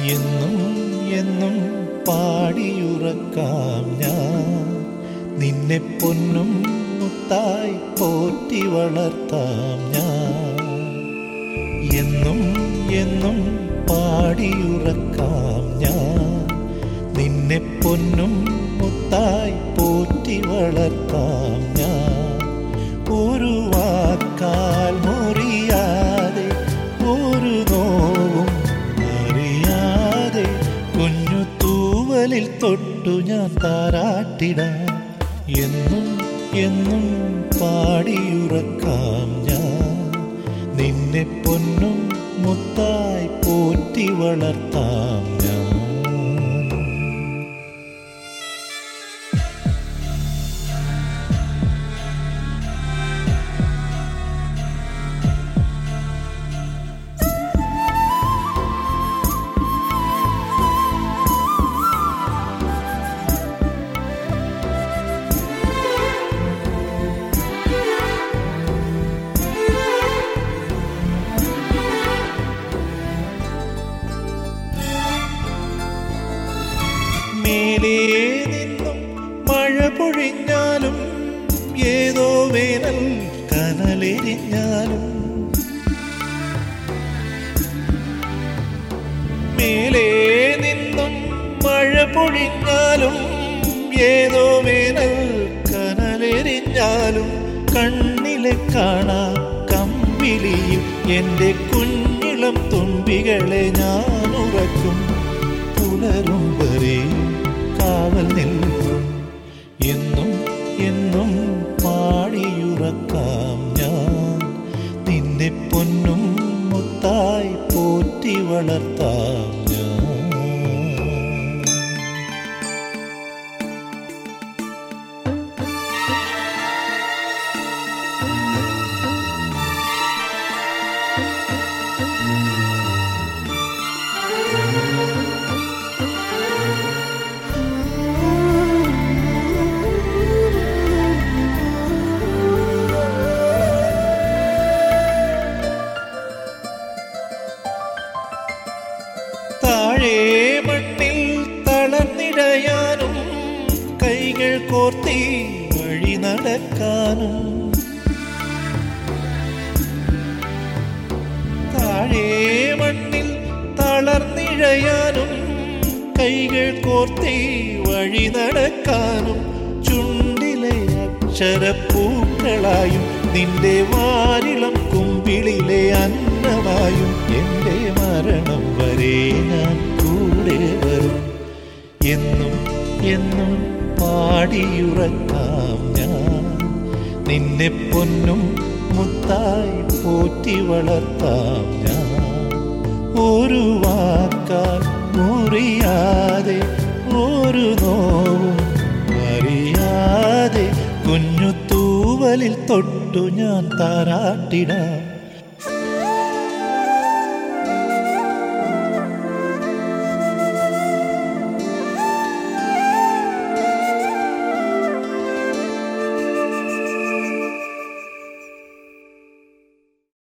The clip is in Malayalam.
എന്നും എന്നും പാടിയുറക്കാം ഞാൻ നിന്നെ പൊന്നും മുത്തായി പോറ്റി വളർത്താം ഞാൻ എന്നും എന്നും പാടിയുറക്കാം ഞാൻ നിന്നെ പൊന്നും മുത്തായി പോറ്റി വളർത്താം ഞാൻ ഒരു വാക്കാൽ മുറിയാതെ ഒരു നോവും അറിയാതെ കുഞ്ഞു തൂവലിൽ തൊട്ടു ഞാൻ താരാട്ടിടാം എന്നും എന്നും പാടിയുറക്കാം ഞാൻ നിന്നെ പൊന്നും മുത്തായി പോറ്റി വളർത്താം ഞാൻ മേലേ നിന്നും മഴ പൊഴിഞ്ഞാലും ഏതോ വേനൽ കനലെരിഞ്ഞാലും മേലേ നിന്നും മഴ പൊഴിഞ്ഞാലും ഏതോ വേനൽ കനലെരിഞ്ഞാലും കണ്ണിലെ കാണാ കമ്പിളിയും എൻ്റെ കുഞ്ഞിളം തുമ്പികളെ ഞാൻ ഉറക്കും പുലരും വരെ കാവൽ നിൽക്കും എന്നും എന്നും പാടിയുറക്കാം ഞാൻ നിന്നെ പൊന്നും മുത്തായി പോറ്റി വളർത്താം ഞാൻ താഴെ മണ്ണിൽ തളർന്നിടയാനും കൈകൾ കോർത്തി വഴി നടക്കാനും താഴെ മണ്ണിൽ തളർന്നിഴയാനും കൈകൾ കോർത്തി വഴി നടക്കാനും ചുണ്ടിലെ അക്ഷരപ്പൂക്കളായും നിന്റെ വാരിളം കുമ്പിളിലെ അന്നമായും എൻ്റെ മരണം വരെ ഞാൻ കൂടെ വരും എന്നും എന്നും പാടിയുറക്കാം ഞാൻ നിന്നെ പൊന്നും മുത്തായി പോറ്റി വളർത്താം ഞാൻ ഒരു വാക്കാൽ മുറിയാതെ ഒരു നോവും അറിയാതെ കുഞ്ഞു തൂവലിൽ തൊട്ടു ഞാൻ താരാട്ടിടാം